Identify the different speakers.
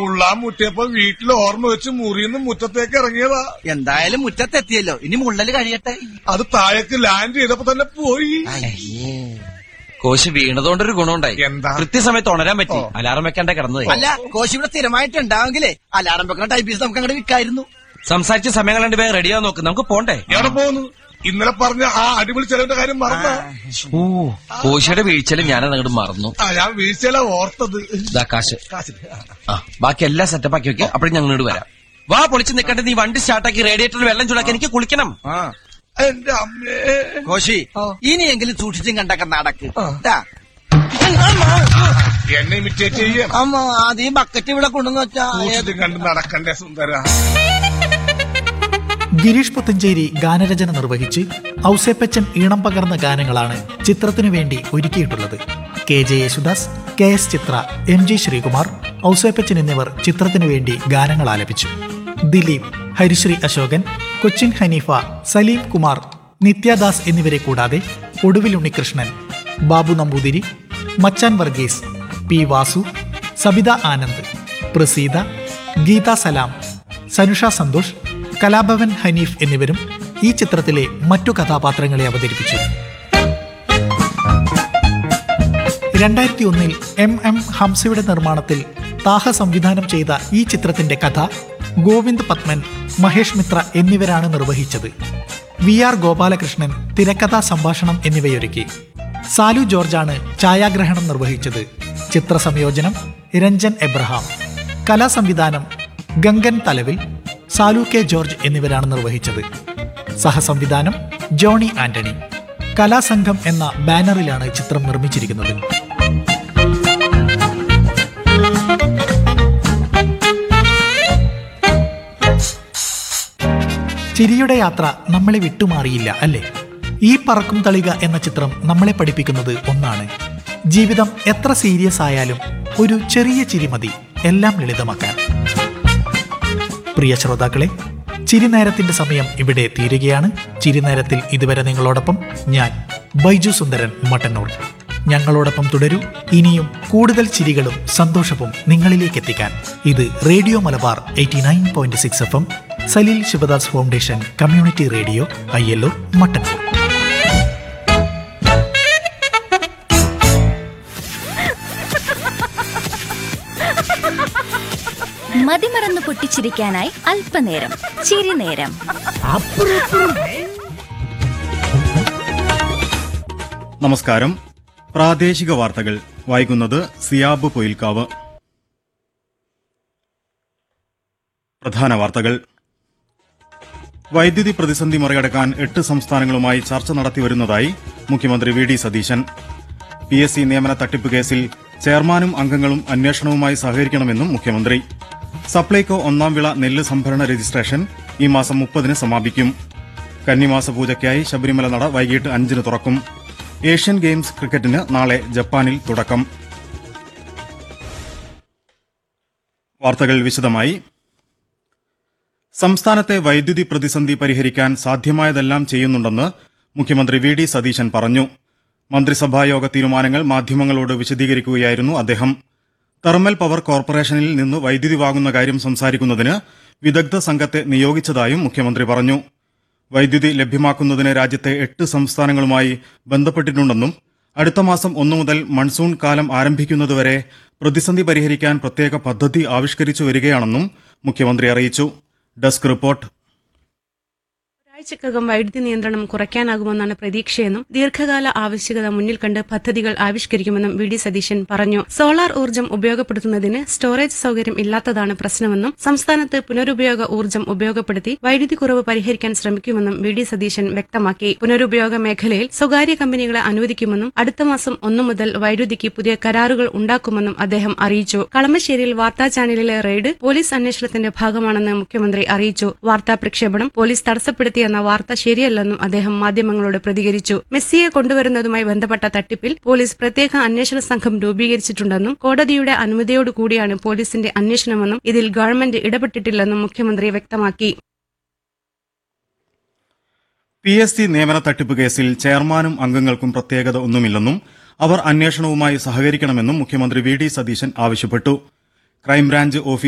Speaker 1: മുള്ളാൻ മുട്ടിയപ്പോ വീട്ടിൽ ഓർമ്മ വെച്ച് മുറിന്ന് മുറ്റത്തേക്ക് ഇറങ്ങിയതാ
Speaker 2: എന്തായാലും മുറ്റത്തെത്തിയല്ലോ ഇനി മുള്ളല് കഴിയട്ടെ
Speaker 1: അത് താഴേക്ക് ലാൻഡ് ചെയ്തപ്പോ തന്നെ പോയി
Speaker 3: കോശി വീണതുകൊണ്ടൊരു ഗുണമുണ്ടായി
Speaker 1: എന്താ?
Speaker 3: കൃത്യസമയത്ത് ഉണരാൻ പറ്റി അലാറം വെക്കാണ്ട കിടന്നത്
Speaker 2: അല്ല കോശി ഇവിടെ സ്ഥിരമായിട്ട് ഉണ്ടാവെങ്കിലേ അലാറം വെക്കുന്ന ടൈപ്പീസ് നമുക്ക് അങ്ങോട്ട് വിൽക്കായിരുന്നു
Speaker 3: സംസാരിച്ച സമയം കണ്ട് വേഗം റെഡിയാ നോക്ക് നമുക്ക് പോണ്ടേ
Speaker 1: എവിടെ പോകുന്നു ഇന്നലെ പറഞ്ഞ ആ അടിപൊളി ചെലവിന്റെ കാര്യം മറന്ന
Speaker 3: ഓ കോശിയുടെ വീഴ്ചയിലും ഞാനത് അങ്ങോട്ട് മറന്നു
Speaker 1: ആ ഞാൻ വീഴ്ചയില ഓർത്തത്
Speaker 3: ഇതാ കാശ്
Speaker 1: കാശില്ല.
Speaker 3: ആ ബാക്കി എല്ലാം സെറ്റപ്പ് ആക്കി വെക്കുക അപ്പോഴും ഞങ്ങൾ ഇങ്ങോട്ട് വരാം വാ പൊളിച്ച് നിൽക്കട്ടെ നീ വണ്ടി സ്റ്റാർട്ടാക്കി റേഡിയേറ്ററിൽ വെള്ളം ചൂടാക്കി എനിക്ക് കുളിക്കണം
Speaker 2: ആ
Speaker 1: എന്റെ അമ്മേ
Speaker 2: കോശി ഇനിയെങ്കിലും സൂക്ഷിച്ചും കണ്ടൊക്കെ നടക്ക് ട്ടാ.
Speaker 1: എന്നെ ഇമിറ്റേറ്റ് ചെയ്യണം
Speaker 2: അമ്മ അത് ഈ ബക്കറ്റ് ഇവിടെ കൊണ്ടുവന്ന് വെച്ചാ
Speaker 1: സൂക്ഷിച്ചും കണ്ട് നടക്കണ്ടേ സുന്ദര
Speaker 4: ഗിരീഷ് പുത്തഞ്ചേരി ഗാനരചന നിർവഹിച്ച് ഔസേപ്പച്ചൻ ഈണം പകർന്ന ഗാനങ്ങളാണ് ചിത്രത്തിനു വേണ്ടി ഒരുക്കിയിട്ടുള്ളത് K J Yesudas K S Chithra M G Sreekumar Ouseppachan എന്നിവർ ചിത്രത്തിനു വേണ്ടി ഗാനങ്ങൾ ആലപിച്ചു ദിലീപ് ഹരിശ്രീ അശോകൻ കൊച്ചിൻ ഹനീഫ സലീം കുമാർ നിത്യദാസ് എന്നിവരെ കൂടാതെ ഒടുവിൽ ഉണ്ണികൃഷ്ണൻ ബാബു നമ്പൂതിരി മച്ചാൻ വർഗീസ് പി വാസു സബിത ആനന്ദ് പ്രസീത ഗീത സലാം സനുഷ സന്തോഷ് കലാഭവൻ ഹനീഫ് എന്നിവരും ഈ ചിത്രത്തിലെ മറ്റു കഥാപാത്രങ്ങളെ അവതരിപ്പിച്ചു രണ്ടായിരത്തി ഒന്നിൽ എം എം ഹംസയുടെ നിർമ്മാണത്തിൽ താഹ സംവിധാനം ചെയ്ത ഈ ചിത്രത്തിന്റെ കഥ ഗോവിന്ദ് പത്മൻ മഹേഷ് മിത്ര എന്നിവരാണ് നിർവഹിച്ചത് വി ആർ ഗോപാലകൃഷ്ണൻ തിരക്കഥാ സംഭാഷണം എന്നിവയൊരുക്കി സാലു ജോർജാണ് ഛായാഗ്രഹണം നിർവഹിച്ചത് ചിത്രസംയോജനം രഞ്ജൻ എബ്രഹാം കലാസംവിധാനം ഗംഗൻ തലവിൽ സാലു കെ ജോർജ് എന്നിവരാണ് നിർവഹിച്ചത് സഹസംവിധാനം ജോണി ആന്റണി കലാസംഘം എന്ന ബാനറിലാണ് ചിത്രം നിർമ്മിച്ചിരിക്കുന്നത് ചിരിയുടെ യാത്ര നമ്മളെ വിട്ടുമാറിയില്ല അല്ലേ ഈ പറക്കും തളിക എന്ന ചിത്രം നമ്മളെ പഠിപ്പിക്കുന്നത് ഒന്നാണ് ജീവിതം എത്ര സീരിയസ് ആയാലും ഒരു ചെറിയ ചിരി മതി എല്ലാം ലളിതമാക്കാൻ പ്രിയ ശ്രോതാക്കളെ ചിരിനേരത്തിന്റെ സമയം ഇവിടെ തീരുകയാണ് ചിരിനേരത്തിൽ ഇതുവരെ നിങ്ങളോടൊപ്പം ഞാൻ ബൈജു സുന്ദരൻ മട്ടന്നൂർ ഞങ്ങളോടൊപ്പം തുടരൂ ഇനിയും കൂടുതൽ ചിരികളും സന്തോഷവും നിങ്ങളിലേക്ക് എത്തിക്കാൻ ഇത് radio Malabar eighty nine point six F M Saleel Shivadas foundation community radio Ayyallur Mattannur
Speaker 5: മതിമറന്ന് പൊട്ടിച്ചിരിക്കാനായി അല്പനേരം ചിരിനേരം
Speaker 6: നമസ്കാരം പ്രാദേശിക വാർത്തകൾ വായിക്കുന്നത് സിയാബ് പൊയിൽക്കാവ് പ്രധാന വാർത്തകൾ വൈദ്യുതി പ്രതിസന്ധി മറികടക്കാൻ എട്ട് സംസ്ഥാനങ്ങളുമായി ചർച്ച നടത്തിവരുന്നതായി മുഖ്യമന്ത്രി V D Satheesan P S C നിയമന തട്ടിപ്പ് കേസിൽ ചെയർമാനും അംഗങ്ങളും അന്വേഷണവുമായി സഹകരിക്കണമെന്നും മുഖ്യമന്ത്രി സപ്ലൈകോ ഒന്നാം വിള നെല്ല് സംഭരണ രജിസ്ട്രേഷൻ ഈ മാസം മുപ്പതിന് സമാപിക്കും കന്നിമാസ പൂജയ്ക്കായി ശബരിമല നട വൈകിട്ട് അഞ്ചിന് തുറക്കും ഏഷ്യൻ ഗെയിംസ് ക്രിക്കറ്റിന് നാളെ ജപ്പാനിൽ തുടക്കം വാർത്തകൾ വിശദമായി സംസ്ഥാനത്തെ വൈദ്യുതി പ്രതിസന്ധി പരിഹരിക്കാൻ സാധ്യമായതെല്ലാം ചെയ്യുന്നുണ്ടെന്ന് മുഖ്യമന്ത്രി വി ഡി സതീശൻ പറഞ്ഞു മന്ത്രിസഭായോഗ തീരുമാനങ്ങൾ മാധ്യമങ്ങളോട് വിശദീകരിക്കുകയായിരുന്നു അദ്ദേഹം തെർമൽ പവർ കോർപ്പറേഷനിൽ നിന്ന് വൈദ്യുതി വാങ്ങുന്ന കാര്യം സംസാരിക്കുന്നതിന് വിദഗ്ധ സംഘത്തെ നിയോഗിച്ചതായും മുഖ്യമന്ത്രി പറഞ്ഞു വൈദ്യുതി ലഭ്യമാക്കുന്നതിന് രാജ്യത്തെ എട്ട് സംസ്ഥാനങ്ങളുമായി ബന്ധപ്പെട്ടിട്ടുണ്ടെന്നും അടുത്ത മാസം ഒന്നു മുതൽ മൺസൂൺ കാലം ആരംഭിക്കുന്നതുവരെ പ്രതിസന്ധി പരിഹരിക്കാൻ പ്രത്യേക പദ്ധതി ആവിഷ്കരിച്ചു വരികയാണെന്നും മുഖ്യമന്ത്രി അറിയിച്ചു ഡെസ്ക് റിപ്പോർട്ട്
Speaker 7: ഒരാഴ്ചക്കകം വൈദ്യുതി നിയന്ത്രണം കുറയ്ക്കാനാകുമെന്നാണ് പ്രതീക്ഷയെന്നും ദീർഘകാല ആവശ്യകത മുന്നിൽ കണ്ട് പദ്ധതികൾ ആവിഷ്കരിക്കുമെന്നും വി ഡി സതീശൻ പറഞ്ഞു സോളാർ ഊർജ്ജം ഉപയോഗപ്പെടുത്തുന്നതിന് സ്റ്റോറേജ് സൌകര്യം ഇല്ലാത്തതാണ് പ്രശ്നമെന്നും സംസ്ഥാനത്ത് പുനരുപയോഗ ഊർജ്ജം ഉപയോഗപ്പെടുത്തി വൈദ്യുതി കുറവ് പരിഹരിക്കാൻ ശ്രമിക്കുമെന്നും വി ഡി സതീശൻ വ്യക്തമാക്കി പുനരുപയോഗ മേഖലയിൽ സ്വകാര്യ കമ്പനികളെ അനുവദിക്കുമെന്നും അടുത്ത മാസം ഒന്നു മുതൽ വൈദ്യുതിക്ക് പുതിയ കരാറുകൾ ഉണ്ടാക്കുമെന്നും അദ്ദേഹം അറിയിച്ചു കളമശ്ശേരിയിൽ വാർത്താ ചാനലിലെ റെയ്ഡ് പോലീസ് അന്വേഷണത്തിന്റെ ഭാഗമാണെന്ന് മുഖ്യമന്ത്രി അറിയിച്ചു വാർത്താ പ്രക്ഷേപണം പോലീസ് തടസ്സപ്പെടുത്തിയെന്ന വാർത്ത ശരിയല്ലെന്നും അദ്ദേഹം മാധ്യമങ്ങളോട് പ്രതികരിച്ചു മെസ്സിയെ കൊണ്ടുവരുന്നതുമായി ബന്ധപ്പെട്ട തട്ടിപ്പിൽ പോലീസ് പ്രത്യേക അന്വേഷണ സംഘം രൂപീകരിച്ചിട്ടുണ്ടെന്നും കോടതിയുടെ അനുമതിയോടുകൂടിയാണ് പോലീസിന്റെ അന്വേഷണമെന്നും ഇതിൽ ഗവൺമെന്റ് ഇടപെട്ടിട്ടില്ലെന്നും മുഖ്യമന്ത്രി വ്യക്തമാക്കി
Speaker 6: പി എസ് സി നിയമന തട്ടിപ്പ് കേസിൽ ചെയർമാനും അംഗങ്ങൾക്കും പ്രത്യേകത ഒന്നുമില്ലെന്നും അവർ അന്വേഷണവുമായി സഹകരിക്കണമെന്നും മുഖ്യമന്ത്രി വി ഡി സതീശൻ ആവശ്യപ്പെട്ടു ക്രൈംബ്രാഞ്ച് ഓഫീസ്